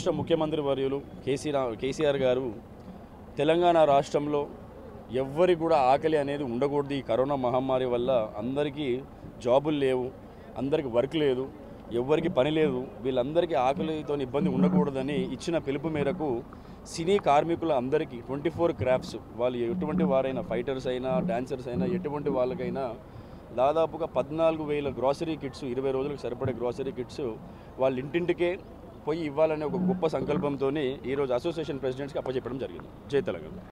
రాష్ట్ర ముఖ్యమంత్రి వర్యులు కేసీరా కేసీఆర్ గారు తెలంగాణ రాష్ట్రంలో ఎవ్వరికి కూడా ఆకలి అనేది ఉండకూడదు ఈ కరోనా మహమ్మారి వల్ల అందరికీ జాబులు లేవు అందరికి వర్క్ లేదు ఎవ్వరికి పని లేదు వీళ్ళందరికీ ఆకలితో ఇబ్బంది ఉండకూడదని ఇచ్చిన పిలుపు మేరకు సినీ కార్మికుల అందరికీ ట్వంటీ ఫోర్ క్రాఫ్ట్స్ వాళ్ళు ఎటువంటి వారైనా ఫైటర్స్ అయినా డాన్సర్స్ అయినా ఎటువంటి వాళ్ళకైనా దాదాపుగా పద్నాలుగు వేల గ్రాసరీ కిట్స్ ఇరవై రోజులకు సరిపడే గ్రాసరీ కిట్స్ వాళ్ళ ఇంటింటికే పోయి ఇవ్వాలనే ఒక గొప్ప సంకల్పంతో ఈరోజు అసోసియేషన్ ప్రెసిడెంట్స్కి అప్పచెప్పడం జరిగింది జై తెలంగాణ